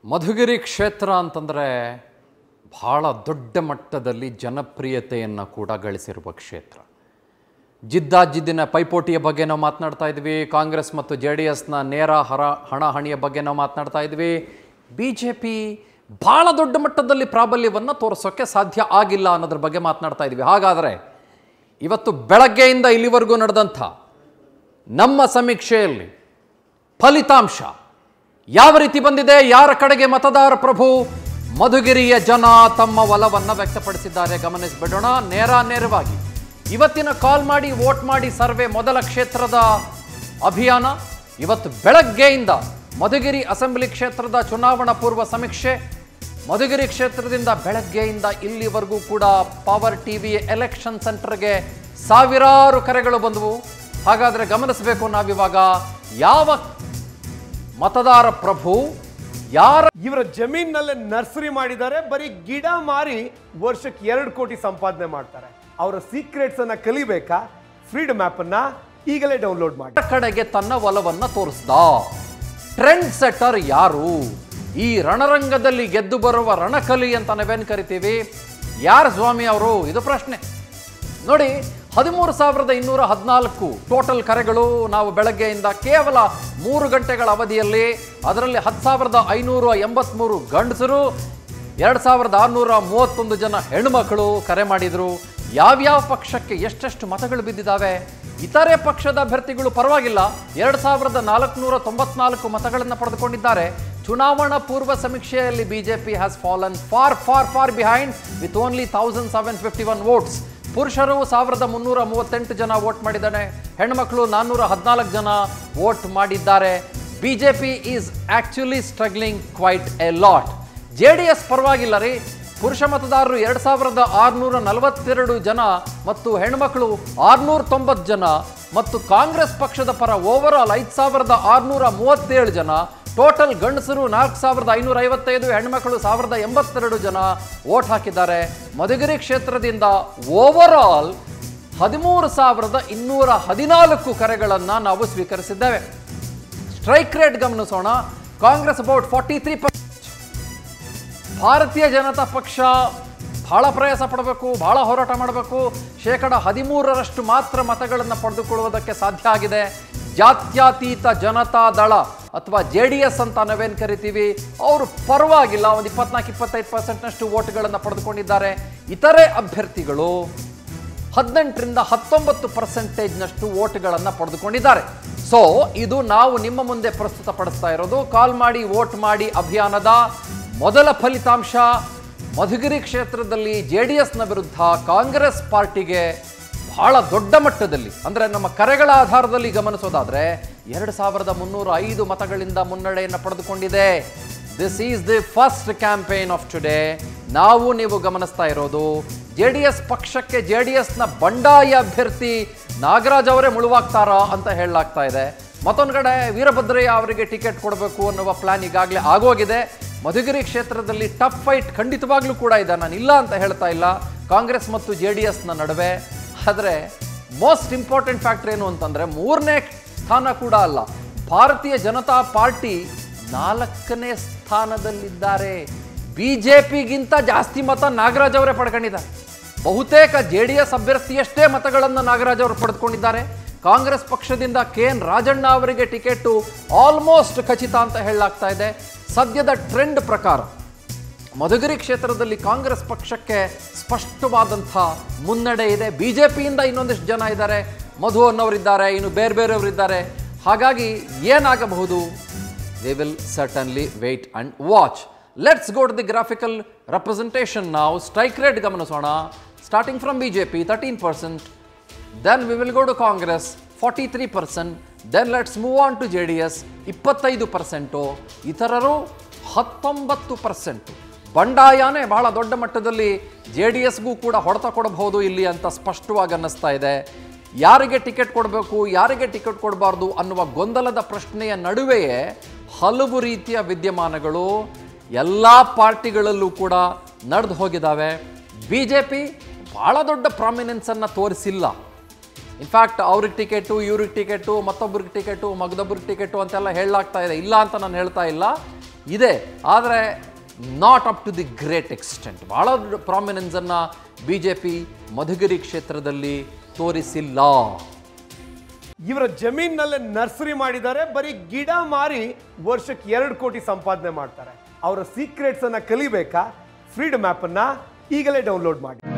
ಮಧುಗಿರಿ ಕ್ಷೇತ್ರ ಅಂತಂದರೆ ಬಹಳ ದೊಡ್ಡ ಮಟ್ಟದಲ್ಲಿ ಜನಪ್ರಿಯತೆಯನ್ನು ಕೂಡ ಗಳಿಸಿರುವ ಕ್ಷೇತ್ರ ಜಿದ್ದಾಜಿದ್ದಿನ ಪೈಪೋಟಿಯ ಬಗ್ಗೆ ನಾವು ಮಾತನಾಡ್ತಾ ಇದ್ವಿ ಕಾಂಗ್ರೆಸ್ ಮತ್ತು ಜೆ ಡಿ ಎಸ್ನ ನೇರ ಹರ ಹಣಾಹಣಿಯ ಬಗ್ಗೆ ನಾವು ಮಾತನಾಡ್ತಾ ಇದ್ವಿ ಬಿ ಜೆ ಪಿ ಭಾಳ ದೊಡ್ಡ ಮಟ್ಟದಲ್ಲಿ ಪ್ರಾಬಲ್ಯವನ್ನು ತೋರಿಸೋಕ್ಕೆ ಸಾಧ್ಯ ಆಗಿಲ್ಲ ಅನ್ನೋದ್ರ ಬಗ್ಗೆ ಮಾತನಾಡ್ತಾ ಇದ್ವಿ ಹಾಗಾದರೆ ಇವತ್ತು ಬೆಳಗ್ಗೆಯಿಂದ ಇಲ್ಲಿವರೆಗೂ ನಡೆದಂಥ ನಮ್ಮ ಸಮೀಕ್ಷೆಯಲ್ಲಿ ಫಲಿತಾಂಶ ಯಾವ ರೀತಿ ಬಂದಿದೆ ಯಾರ ಕಡೆಗೆ ಮತದಾರ ಪ್ರಭು ಮಧುಗಿರಿಯ ಜನ ತಮ್ಮ ಒಲವನ್ನು ವ್ಯಕ್ತಪಡಿಸಿದ್ದಾರೆ ಗಮನಿಸಿಬಿಡೋಣ ನೇರ ನೇರವಾಗಿ ಇವತ್ತಿನ ಕಾಲ್ ಮಾಡಿ ವೋಟ್ ಮಾಡಿ ಸರ್ವೆ ಮೊದಲ ಕ್ಷೇತ್ರದ ಅಭಿಯಾನ ಇವತ್ತು ಬೆಳಗ್ಗೆಯಿಂದ ಮಧುಗಿರಿ ಅಸೆಂಬ್ಲಿ ಕ್ಷೇತ್ರದ ಚುನಾವಣಾ ಪೂರ್ವ ಸಮೀಕ್ಷೆ ಮಧುಗಿರಿ ಕ್ಷೇತ್ರದಿಂದ ಬೆಳಗ್ಗೆಯಿಂದ ಇಲ್ಲಿವರೆಗೂ ಕೂಡ ಪವರ್ ಟಿವಿ ಎಲೆಕ್ಷನ್ ಸೆಂಟರ್ಗೆ ಸಾವಿರಾರು ಕರೆಗಳು ಬಂದವು ಹಾಗಾದರೆ ಗಮನಿಸಬೇಕು ನಾವಿವಾಗ ಯಾವ ಮತದಾರ ಪ್ರಭು ಯಾರ ಇವರ ಜಮೀನಲ್ಲೇ ನರ್ಸರಿ ಮಾಡಿದ್ದಾರೆ ಬರೀ ಗಿಡ ಮಾರಿ ವರ್ಷಕ್ಕೆ ಎರಡು ಕೋಟಿ ಸಂಪಾದನೆ ಮಾಡ್ತಾರೆ ಅವರ ಸೀಕ್ರೆಟ್ಸ್ ಅನ್ನ ಕಲಿಬೇಕಾ ಫ್ರೀಡಮ್ ಆಪ್ ಅನ್ನ ಈಗಲೇ ಡೌನ್ಲೋಡ್ ಮಾಡಿ ಕಡೆಗೆ ತನ್ನ ಒಲವನ್ನ ತೋರಿಸ್ದ ಟ್ರೆಂಡ್ ಸೆಟ್ಟರ್ ಯಾರು ಈ ರಣರಂಗದಲ್ಲಿ ಗೆದ್ದು ಬರುವ ರಣಕಲಿ ಅಂತ ನಾವೇನು ಕರಿತೀವಿ ಯಾರು ಸ್ವಾಮಿ ಅವರು ಇದು ಪ್ರಶ್ನೆ ನೋಡಿ ಹದಿಮೂರು ಸಾವಿರದ ಇನ್ನೂರ ಹದಿನಾಲ್ಕು ಟೋಟಲ್ ಕರೆಗಳು ನಾವು ಬೆಳಗ್ಗೆಯಿಂದ ಕೇವಲ ಮೂರು ಗಂಟೆಗಳ ಅವಧಿಯಲ್ಲಿ ಅದರಲ್ಲಿ ಹತ್ತು ಸಾವಿರದ ಐನೂರ ಎಂಬತ್ಮೂರು ಗಂಡಸರು ಎರಡು ಸಾವಿರದ ಆರುನೂರ ಮೂವತ್ತೊಂದು ಜನ ಹೆಣ್ಮಕ್ಳು ಕರೆ ಮಾಡಿದರು ಯಾವ್ಯಾವ ಪಕ್ಷಕ್ಕೆ ಎಷ್ಟೆಷ್ಟು ಮತಗಳು ಬಿದ್ದಿದ್ದಾವೆ ಇತರೆ ಪಕ್ಷದ ಅಭ್ಯರ್ಥಿಗಳು ಪರವಾಗಿಲ್ಲ ಎರಡು ಸಾವಿರದ ನಾಲ್ಕುನೂರ ತೊಂಬತ್ನಾಲ್ಕು ಮತಗಳನ್ನು ಪಡೆದುಕೊಂಡಿದ್ದಾರೆ ಚುನಾವಣಾ ಪೂರ್ವ ಸಮೀಕ್ಷೆಯಲ್ಲಿ BJP has fallen far far far behind with only thousand seven fifty one votes ಪುರುಷರು ಸಾವಿರದ ಮುನ್ನೂರ ಮೂವತ್ತೆಂಟು ಜನ ವೋಟ್ ಮಾಡಿದ್ದಾನೆ ಹೆಣ್ಮಕ್ಳು ನಾನ್ನೂರ ಹದಿನಾಲ್ಕು ಜನ ವೋಟ್ ಮಾಡಿದ್ದಾರೆ BJP is actually struggling quite a lot J D S ಪರವಾಗಿಲ್ಲ ರೀ ಪುರುಷ ಮತದಾರರು ಎರಡು ಸಾವಿರದ ಆರುನೂರ ನಲವತ್ತೆರಡು ಜನ ಮತ್ತು ಹೆಣ್ಮಕ್ಳು ಆರುನೂರ ತೊಂಬತ್ತು ಜನ ಮತ್ತು ಕಾಂಗ್ರೆಸ್ ಪಕ್ಷದ ಪರ ಓವರ್ ಆಲ್ ಐದು ಸಾವಿರದ ಆರುನೂರ ಮೂವತ್ತೇಳು ಜನ ಟೋಟಲ್ ಗಂಡಸರು ನಾಲ್ಕು ಸಾವಿರದ ಐನೂರ ಐವತ್ತೈದು ಹೆಣ್ಮಕ್ಳು ಸಾವಿರದ ಎಂಬತ್ತೆರಡು ಜನ ವೋಟ್ ಹಾಕಿದ್ದಾರೆ ಮಧುಗಿರಿ ಕ್ಷೇತ್ರದಿಂದ ಓವರ್ ಆಲ್ ಹದಿಮೂರು ಸಾವಿರದ ಇನ್ನೂರ ಹದಿನಾಲ್ಕು ಕರೆಗಳನ್ನು ನಾವು ಸ್ವೀಕರಿಸಿದ್ದೇವೆ ಸ್ಟ್ರೈಕ್ ರೇಟ್ ಗಮನಿಸೋಣ ಕಾಂಗ್ರೆಸ್ ಅಬೌಟ್ ಫಾರ್ಟಿ ತ್ರೀ ಭಾರತೀಯ ಜನತಾ ಪಕ್ಷ ಬಹಳ ಪ್ರಯಾಸ ಪಡಬೇಕು ಬಹಳ ಹೋರಾಟ ಮಾಡಬೇಕು ಶೇಕಡ ಹದಿಮೂರರಷ್ಟು ಮಾತ್ರ ಮತಗಳನ್ನು ಪಡೆದುಕೊಳ್ಳುವುದಕ್ಕೆ ಸಾಧ್ಯ ಆಗಿದೆ ಜಾತ್ಯತೀತ ಜನತಾ ದಳ ಅಥವಾ ಜೆ ಡಿ ಎಸ್ ಅಂತ ನಾವೇನು ಕರಿತೀವಿ ಅವರು ಪರವಾಗಿಲ್ಲ ಒಂದು ಇಪ್ಪತ್ನಾಲ್ಕು ಇಪ್ಪತ್ತೈದು ಪರ್ಸೆಂಟ್ನಷ್ಟು ವೋಟ್ಗಳನ್ನು ಪಡೆದುಕೊಂಡಿದ್ದಾರೆ ಇತರೆ ಅಭ್ಯರ್ಥಿಗಳು ಹದಿನೆಂಟರಿಂದ ಹತ್ತೊಂಬತ್ತು ಪರ್ಸೆಂಟೇಜ್ನಷ್ಟು ವೋಟ್ಗಳನ್ನು ಪಡೆದುಕೊಂಡಿದ್ದಾರೆ ಸೊ ಇದು ನಾವು ನಿಮ್ಮ ಮುಂದೆ ಪ್ರಸ್ತುತಪಡಿಸ್ತಾ ಇರೋದು ಕಾಲ್ ಮಾಡಿ ವೋಟ್ ಮಾಡಿ ಅಭಿಯಾನದ ಮೊದಲ ಫಲಿತಾಂಶ ಮಧುಗಿರಿ ಕ್ಷೇತ್ರದಲ್ಲಿ ಜೆ ಡಿ ಎಸ್ನ ವಿರುದ್ಧ ಕಾಂಗ್ರೆಸ್ ಪಾರ್ಟಿಗೆ ಬಹಳ ದೊಡ್ಡ ಮಟ್ಟದಲ್ಲಿ ಅಂದರೆ ನಮ್ಮ ಕರೆಗಳ ಆಧಾರದಲ್ಲಿ ಗಮನಿಸೋದಾದ್ರೆ ಎರಡು ಸಾವಿರದ ಮುನ್ನೂರ ಐದು ಮತಗಳಿಂದ ಮುನ್ನಡೆಯನ್ನು ಪಡೆದುಕೊಂಡಿದೆ this is the first campaign of today ನಾವು ನೀವು ಗಮನಿಸ್ತಾ ಇರೋದು ಜೆ ಡಿ ಎಸ್ ಪಕ್ಷಕ್ಕೆ ಜೆ ಡಿ ಎಸ್ನ ಬಂಡಾಯ ಅಭ್ಯರ್ಥಿ ನಾಗರಾಜ್ ಅವರೇ ಮುಳುವಾಗ್ತಾರಾ ಅಂತ ಹೇಳಲಾಗ್ತಾ ಇದೆ ಮತ್ತೊಂದು ಕಡೆ ವೀರಭದ್ರಯ್ಯ ಅವರಿಗೆ ಟಿಕೆಟ್ ಕೊಡಬೇಕು ಅನ್ನುವ ಪ್ಲಾನ್ ಈಗಾಗಲೇ ಆಗೋಗಿದೆ ಮಧುಗಿರಿ ಕ್ಷೇತ್ರದಲ್ಲಿ ಟಫ್ ಫೈಟ್ ಖಂಡಿತವಾಗ್ಲೂ ಕೂಡ ಇದೆ ನಾನು ಇಲ್ಲ ಅಂತ ಹೇಳ್ತಾ ಇಲ್ಲ ಕಾಂಗ್ರೆಸ್ ಮತ್ತು ಜೆ ಡಿ ಎಸ್ನ ನಡುವೆ ಆದರೆ ಮೋಸ್ಟ್ ಇಂಪಾರ್ಟೆಂಟ್ ಫ್ಯಾಕ್ಟರ್ ಏನು ಅಂತಂದರೆ ಮೂರನೇ ಸ್ಥಾನ ಕೂಡ ಅಲ್ಲ ಭಾರತೀಯ ಜನತಾ ಪಾರ್ಟಿ ನಾಲ್ಕನೇ ಸ್ಥಾನದಲ್ಲಿದ್ದಾರೆ ಬಿ ಜೆ ಪಿಗಿಂತ ಜಾಸ್ತಿ ಮತ ನಾಗರಾಜ್ ಅವರೇ ಪಡ್ಕೊಂಡಿದ್ದಾರೆ ಬಹುತೇಕ ಜೆ ಡಿ ಎಸ್ ಅಭ್ಯರ್ಥಿಯಷ್ಟೇ ಮತಗಳನ್ನು ನಾಗರಾಜ್ ಅವರು ಪಡೆದುಕೊಂಡಿದ್ದಾರೆ ಕಾಂಗ್ರೆಸ್ ಪಕ್ಷದಿಂದ ಕೆ ಎನ್ ರಾಜಣ್ಣ ಅವರಿಗೆ ಟಿಕೆಟು ಆಲ್ಮೋಸ್ಟ್ ಖಚಿತ ಅಂತ ಹೇಳಲಾಗ್ತಾ ಇದೆ ಸದ್ಯದ ಟ್ರೆಂಡ್ ಪ್ರಕಾರ ಮಧುಗಿರಿ ಕ್ಷೇತ್ರದಲ್ಲಿ ಕಾಂಗ್ರೆಸ್ ಪಕ್ಷಕ್ಕೆ ಸ್ಪಷ್ಟವಾದಂಥ ಮುನ್ನಡೆ ಇದೆ ಬಿ ಜೆ ಪಿಯಿಂದ ಇನ್ನೊಂದಿಷ್ಟು ಜನ ಇದ್ದಾರೆ ಮಧು ಅನ್ನೋರಿದ್ದಾರೆ ಇನ್ನು ಬೇರೆ ಬೇರೆಯವರಿದ್ದಾರೆ ಹಾಗಾಗಿ ಏನಾಗಬಹುದು they will certainly wait and watch let's go to the graphical representation ನಾವು ಸ್ಟ್ರೈಕ್ ರೇಟ್ ಗಮನಿಸೋಣ starting from B J P thirteen percent then we will go to Congress forty three percent then let's move on to J D S ಇಪ್ಪತ್ತೈದು percent ಇತರರು ಹತ್ತೊಂಬತ್ತು percent ಬಂಡಾಯನೇ ಬಹಳ ದೊಡ್ಡ ಮಟ್ಟದಲ್ಲಿ J D ಎಸ್ಗೂ ಕೂಡ ಹೊಡೆತ ಕೊಡಬಹುದು ಇಲ್ಲಿ ಅಂತ ಸ್ಪಷ್ಟವಾಗಿ ಅನ್ನಿಸ್ತಾ ಇದೆ ಯಾರಿಗೆ ಟಿಕೆಟ್ ಕೊಡಬೇಕು ಯಾರಿಗೆ ಟಿಕೆಟ್ ಕೊಡಬಾರ್ದು ಅನ್ನುವ ಗೊಂದಲದ ಪ್ರಶ್ನೆಯ ನಡುವೆಯೇ ಹಲವು ರೀತಿಯ ವಿದ್ಯಮಾನಗಳು ಎಲ್ಲ ಪಾರ್ಟಿಗಳಲ್ಲೂ ಕೂಡ ನಡೆದು ಹೋಗಿದ್ದಾವೆ ಬಿ ಜೆ ಪಿ ಭಾಳ ದೊಡ್ಡ ಪ್ರಾಮಿನೆನ್ಸನ್ನು ತೋರಿಸಿಲ್ಲ ಇನ್ಫ್ಯಾಕ್ಟ್ ಅವ್ರಿಗೆ ಟಿಕೆಟು ಇವ್ರಿಗೆ ಟಿಕೆಟು ಮತ್ತೊಬ್ರಿಗೆ ಟಿಕೆಟು ಮಗದೊಬ್ರಿಗೆ ಟಿಕೆಟು ಅಂತೆಲ್ಲ ಹೇಳಲಾಗ್ತಾ ಇದೆ ಇಲ್ಲ ಅಂತ ನಾನು ಹೇಳ್ತಾ ಇಲ್ಲ ಇದೆ ಆದರೆ not up to the great extent ಭಾಳ ಪ್ರಾಮಿನೆನ್ಸನ್ನು ಬಿ ಜೆ ಪಿ ಮಧುಗಿರಿ ಕ್ಷೇತ್ರದಲ್ಲಿ ತೋರಿಸಿಲ್ಲ ಇವರ ಜಮೀನಲ್ಲೇ ನರ್ಸರಿ ಮಾಡಿದ್ದಾರೆ ಬರೀ ಗಿಡ ಮಾರಿ ವರ್ಷಕ್ಕೆ ಎರಡು ಕೋಟಿ ಸಂಪಾದನೆ ಮಾಡ್ತಾರೆ ಅವರ ಸೀಕ್ರೆಟ್ಸ್ ಅನ್ನ ಕಲಿಬೇಕಾ ಫ್ರೀಡಮ್ ಆಪ್ ಅನ್ನ ಈಗಲೇ ಡೌನ್ಲೋಡ್ ಮಾಡಿ